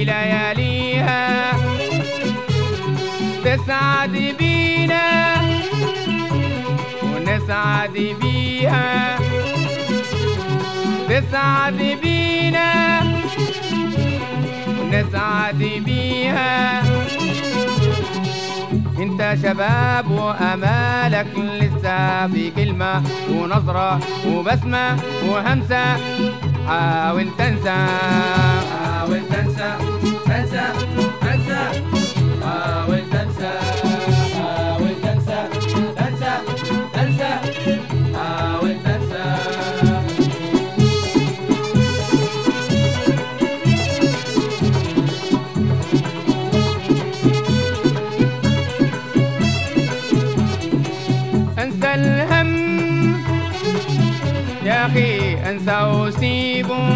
لياليها تسعد بينا ونسعد بيها تسعد بينا ونسعد بيها انت شباب وامالك لسه في كلمة ونظرة وبسمة وهمسة حاول تنسى حاول تنسى تنسى تنسى حاول تنسى حاول تنسى تنسى تنسى حاول تنسى انسى الهم يا اخي انسى وسيبه